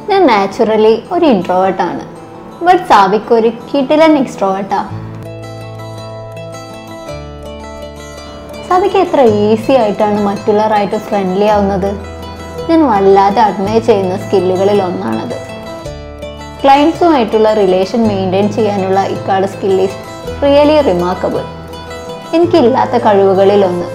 ഞാൻ നാച്ചുറലി ഒരു ഇൻട്രോവേർട്ടാണ് ബട്ട് സാബിക്ക് ഒരു കിടിലൻ എക്സ്ട്രോവേർട്ടാ സാബിക്ക് എത്ര ഈസി ആയിട്ടാണ് മറ്റുള്ളവരായിട്ട് ഫ്രണ്ട്ലി ആവുന്നത് ഞാൻ വല്ലാതെ അഡ്മയർ ചെയ്യുന്ന സ്കില്ലുകളിൽ ഒന്നാണത് ക്ലയൻസുമായിട്ടുള്ള റിലേഷൻ മെയിൻറ്റെയിൻ ചെയ്യാനുള്ള ഇക്കാട് സ്കിൽ ഈസ് റിയലി റിമാർക്കബിൾ എനിക്കില്ലാത്ത കഴിവുകളിൽ ഒന്ന്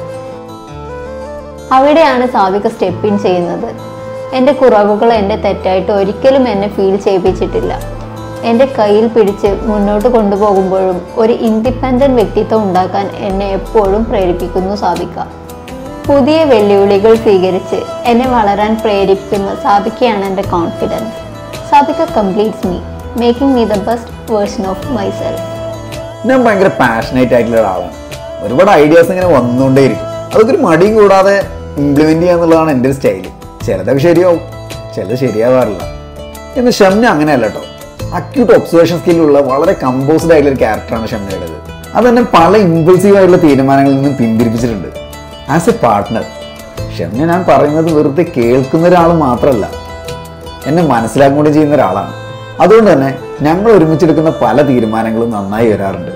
അവിടെയാണ് സാവിക സ്റ്റെപ്പ് ഇൻ ചെയ്യുന്നത് എൻ്റെ കുറവുകൾ എൻ്റെ തെറ്റായിട്ട് ഒരിക്കലും എന്നെ ഫീൽ ചെയ്യിപ്പിച്ചിട്ടില്ല എൻ്റെ കയ്യിൽ പിടിച്ച് മുന്നോട്ട് കൊണ്ടുപോകുമ്പോഴും ഒരു ഇൻഡിപെൻഡൻറ്റ് വ്യക്തിത്വം ഉണ്ടാക്കാൻ എന്നെ എപ്പോഴും പ്രേരിപ്പിക്കുന്നു സാബിക്ക പുതിയ വെല്ലുവിളികൾ സ്വീകരിച്ച് എന്നെ വളരാൻ പ്രേരിപ്പിക്കുന്ന സാബിക്കയാണ് എൻ്റെ confidence Sabikka completes me making me the best version of myself ഞാൻ ഭയങ്കര പാഷനേറ്റ് ആയിട്ടുള്ള ഒരാളാണ് ഒരുപാട് ഐഡിയാസ് ഇങ്ങനെ വന്നുകൊണ്ടേയിരിക്കും അതൊക്കെ ഒരു മടിയും കൂടാതെ ഇംപ്ലിമെന്റ് ചെയ്യാന്നുള്ളതാണ് എൻ്റെ ഒരു സ്റ്റൈല് ചിലതൊക്കെ ശരിയാവും ചിലത് ശരിയാവാറില്ല എന്ന് ഷംന അങ്ങനെയല്ല കേട്ടോ അക്യൂട്ട് ഒബ്സർവേഷൻ സ്കില്ലുള്ള വളരെ കമ്പോസ്ഡ് ആയിട്ടുള്ള ഒരു ക്യാരക്ടറാണ് ഷംനയുടേത് അത് തന്നെ പല ഇമ്പൾസീവ് ആയിട്ടുള്ള തീരുമാനങ്ങളിൽ നിന്നും പിന്തിരിപ്പിച്ചിട്ടുണ്ട് ആസ് എ പാർട്ട്ണർ ഷംന ഞാൻ പറയുന്നത് വെറുതെ കേൾക്കുന്ന ഒരാൾ മാത്രമല്ല എന്നെ മനസ്സിലാക്കും കൂടി ചെയ്യുന്ന ഒരാളാണ് അതുകൊണ്ട് തന്നെ ഞങ്ങൾ ഒരുമിച്ചെടുക്കുന്ന പല തീരുമാനങ്ങളും നന്നായി വരാറുണ്ട്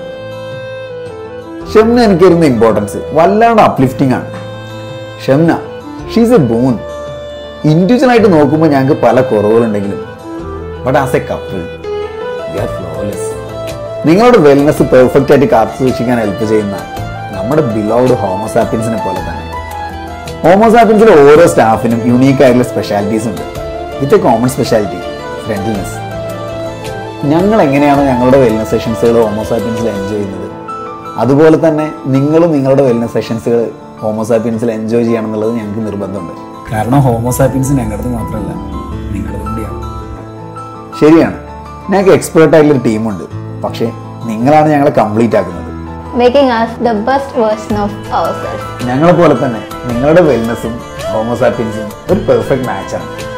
ഷംന എനിക്ക് വരുന്ന ഇമ്പോർട്ടൻസ് വല്ലാണ്ട് അപ്ലിഫ്റ്റിംഗ് ആണ് Shamna she's a born individual ആയിട്ട് നോക്കുമ്പോൾ ഞങ്ങൾക്ക് പല കുറവുകളുണ്ടെങ്കിലും but as a couple we are flawless നിങ്ങളുടെ വെൽനെസ് പെർഫെക്റ്റ് ആയിട്ട് കാത്തു സൂക്ഷിക്കാൻ ഹെൽപ്പ് ചെയ്യുന്ന നമ്മുടെ ബിലോഡ് ഹോമോസാപ്പിൻസിനെ പോലെ തന്നെ ഹോമോസാപ്പിൻസിലെ ഓരോ സ്റ്റാഫിനും യുണീക്ക് ആയിട്ടുള്ള സ്പെഷ്യാലിറ്റീസ് ഉണ്ട് with a common speciality friendliness ഞങ്ങൾ എങ്ങനെയാണോ ഞങ്ങളുടെ വെൽനസ് സെഷൻസുകൾ ഹോമോസാപ്പിൻസിൽ എൻജോയ് ചെയ്യുന്നത് അതുപോലെ തന്നെ നിങ്ങളും നിങ്ങളുടെ വെൽനസ് സെഷൻസുകൾ ഹോമോസാപ്പിൻസിൽ എൻജോയ് ചെയ്യണം എന്നുള്ളത് ഞങ്ങൾക്ക് നിർബന്ധമുണ്ട് കാരണം ഹോമോസാപ്പിൻസ് ഞങ്ങളുടെ മാത്രമല്ല നിങ്ങളുടെ കൂടിയാണ് ശരിയാണ് ഞങ്ങൾക്ക് എക്സ്പേർട്ട് ആയിട്ടുള്ള ടീമുണ്ട് പക്ഷേ നിങ്ങളാണ് ഞങ്ങളെ കംപ്ലീറ്റ് ആക്കുന്നത് making as the best version of our self ഞങ്ങളെ പോലെ തന്നെ നിങ്ങളുടെ വെൽനസ്സും ഹോമോസാപ്പിൻസും ഒരു പെർഫെക്റ്റ് മാച്ചാണ്